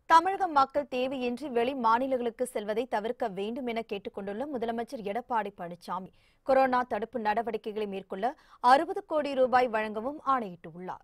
தமிழக மக்கள் தேவையின்றி வெளி மாநிலங்களுக்கு செல்வதை தவிர்க்க வேண்டும் என கேட்டுக் கொண்டுள்ள முதலமைச்சர் எடப்பாடி பழனிசாமி கொரோனா தடுப்பு நடவடிக்கைகளை மேற்கொள்ள அறுபது கோடி ரூபாய் வழங்கவும் ஆணையிட்டுள்ளார்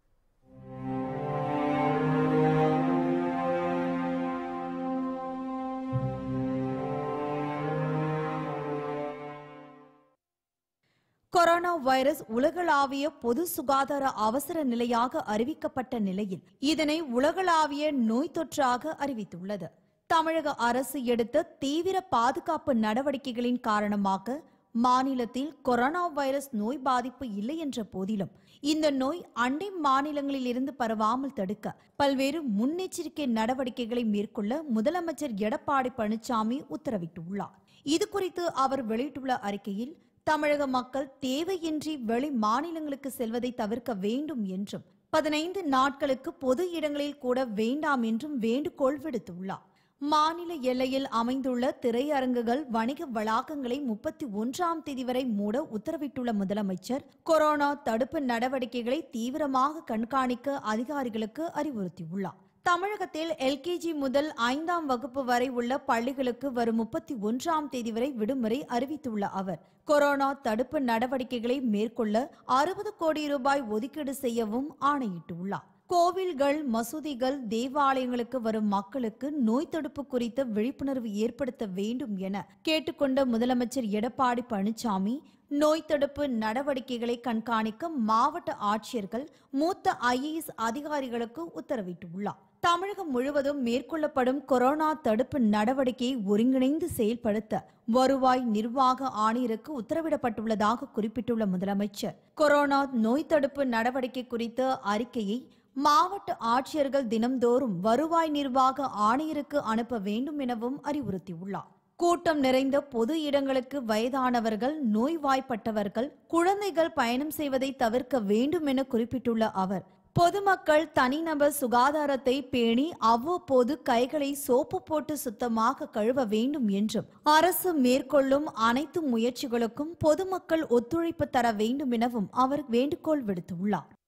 கொரோனா வைரஸ் உலகளாவிய பொது சுகாதார அவசர நிலையாக அறிவிக்கப்பட்ட நிலையில் இதனை உலகளாவிய நோய் தொற்றாக அறிவித்துள்ளது தமிழக அரசு எடுத்த தீவிர பாதுகாப்பு நடவடிக்கைகளின் காரணமாக மாநிலத்தில் கொரோனா வைரஸ் நோய் பாதிப்பு இல்லை என்ற போதிலும் இந்த நோய் அண்டை மாநிலங்களில் இருந்து பரவாமல் தடுக்க பல்வேறு முன்னெச்சரிக்கை நடவடிக்கைகளை மேற்கொள்ள முதலமைச்சர் எடப்பாடி பழனிசாமி உத்தரவிட்டுள்ளார் இதுகுறித்து அவர் வெளியிட்டுள்ள அறிக்கையில் தமிழக மக்கள் தேவையின்றி வெளி மாநிலங்களுக்கு செல்வதை தவிர்க்க வேண்டும் என்றும் பதினைந்து நாட்களுக்கு பொது இடங்களில் கூட வேண்டாம் என்றும் வேண்டுகோள் விடுத்துள்ளார் மாநில எல்லையில் அமைந்துள்ள திரையரங்குகள் வணிக வளாகங்களை முப்பத்தி ஒன்றாம் தேதி வரை மூட உத்தரவிட்டுள்ள முதலமைச்சர் கொரோனா தடுப்பு நடவடிக்கைகளை தீவிரமாக கண்காணிக்க அதிகாரிகளுக்கு அறிவுறுத்தியுள்ளார் தமிழகத்தில் எல்கேஜி முதல் ஐந்தாம் வகுப்பு வரை உள்ள பள்ளிகளுக்கு வரும் முப்பத்தி ஒன்றாம் தேதி வரை விடுமுறை அறிவித்துள்ள அவர் கொரோனா தடுப்பு நடவடிக்கைகளை மேற்கொள்ள அறுபது கோடி ரூபாய் ஒதுக்கீடு செய்யவும் ஆணையிட்டுள்ளார் கோவில்கள் மசூதிகள் தேவாலயங்களுக்கு வரும் மக்களுக்கு நோய் தடுப்பு குறித்த விழிப்புணர்வு ஏற்படுத்த வேண்டும் என கேட்டுக்கொண்ட முதலமைச்சர் எடப்பாடி பழனிசாமி நோய் தடுப்பு நடவடிக்கைகளை கண்காணிக்க மாவட்ட ஆட்சியர்கள் மூத்த ஐஏஎஸ் அதிகாரிகளுக்கு உத்தரவிட்டுள்ளார் தமிழகம் முழுவதும் மேற்கொள்ளப்படும் கொரோனா தடுப்பு நடவடிக்கையை ஒருங்கிணைந்து செயல்படுத்த வருவாய் நிர்வாக ஆணையருக்கு உத்தரவிடப்பட்டுள்ளதாக குறிப்பிட்டுள்ள முதலமைச்சர் கொரோனா நோய் தடுப்பு நடவடிக்கை குறித்த அறிக்கையை மாவட்ட ஆட்சியர்கள் தினம்தோறும் வருவாய் நிர்வாக ஆணையருக்கு அனுப்ப வேண்டும் எனவும் அறிவுறுத்தியுள்ளார் கூட்டம் நிறைந்த பொது இடங்களுக்கு வயதானவர்கள் நோய்வாய்ப்பட்டவர்கள் குழந்தைகள் பயணம் செய்வதை தவிர்க்க வேண்டும் என குறிப்பிட்டுள்ள அவர் பொதுமக்கள் தனிநபர் சுகாதாரத்தை பேணி அவ்வப்போது கைகளை சோப்பு போட்டு சுத்தமாக கழுவ வேண்டும் என்றும் அரசு மேற்கொள்ளும் அனைத்து முயற்சிகளுக்கும் பொதுமக்கள் ஒத்துழைப்பு தர வேண்டும் எனவும் அவர் வேண்டுகோள் விடுத்துள்ளார்